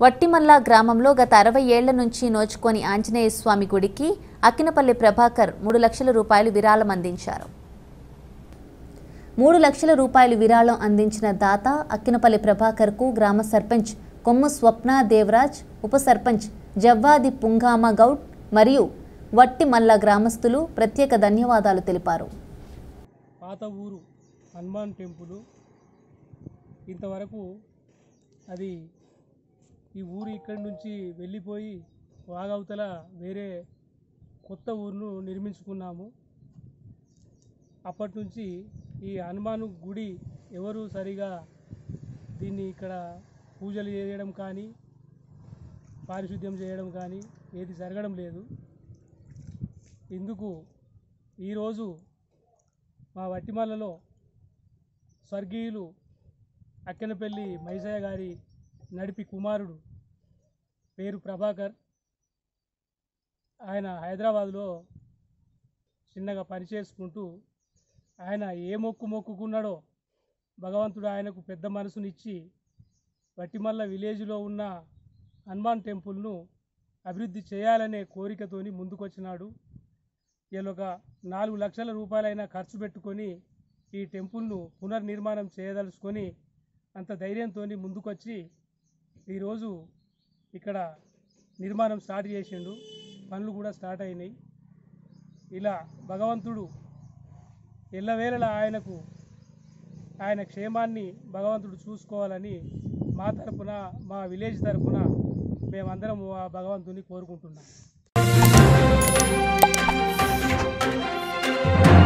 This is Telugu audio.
వట్టిమల్ల గ్రామంలో గత అరవై ఏళ్ల నుంచి నోచుకొని ఆంజనేయ స్వామి గుడికి అక్కినపల్లి ప్రభాకర్ మూడు లక్షల రూపాయలు విరాళం అందించారు మూడు లక్షల రూపాయలు విరాళం అందించిన దాత అక్కినపల్లి ప్రభాకర్కు గ్రామ సర్పంచ్ కొమ్ము స్వప్న దేవరాజ్ ఉప సర్పంచ్ జవ్వాది పుంగామ గౌడ్ మరియు వట్టిమల్ల గ్రామస్తులు ప్రత్యేక ధన్యవాదాలు తెలిపారు పాత ఊరు హనుమాన్ టెంపుల్ ఇంతవరకు అది ఈ ఊరు ఇక్కడి నుంచి వెళ్ళిపోయి వాగవతల వేరే కొత్త ఊరును నిర్మించుకున్నాము అప్పటి నుంచి ఈ హనుమాన్ గుడి ఎవరు సరిగా దీన్ని ఇక్కడ పూజలు చేయడం కానీ పారిశుద్ధ్యం చేయడం కానీ ఏది జరగడం లేదు ఇందుకు ఈరోజు మా వట్టిమల్లలో స్వర్గీయులు అక్కెనపల్లి మైసయ్య గారి నడిపి కుమారుడు పేరు ప్రభాకర్ ఆయన హైదరాబాద్లో చిన్నగా పనిచేసుకుంటూ ఆయన ఏ మొక్కు మొక్కుకున్నాడో భగవంతుడు ఆయనకు పెద్ద మనసునిచ్చి వట్టిమల్ల విలేజ్లో ఉన్న హనుమాన్ టెంపుల్ను అభివృద్ధి చేయాలనే కోరికతోని ముందుకొచ్చినాడు ఇలా ఒక నాలుగు లక్షల రూపాయలైనా ఖర్చు పెట్టుకొని ఈ టెంపుల్ను పునర్నిర్మాణం చేయదలుచుకొని అంత ధైర్యంతో ముందుకొచ్చి ఈరోజు ఇక్కడ నిర్మాణం స్టార్ట్ చేసిండు పనులు కూడా స్టార్ట్ అయినాయి ఇలా భగవంతుడు ఎల్లవేళలా ఆయనకు ఆయన క్షేమాన్ని భగవంతుడు చూసుకోవాలని మా తరపున మా విలేజ్ తరపున మేమందరం ఆ భగవంతుని కోరుకుంటున్నాం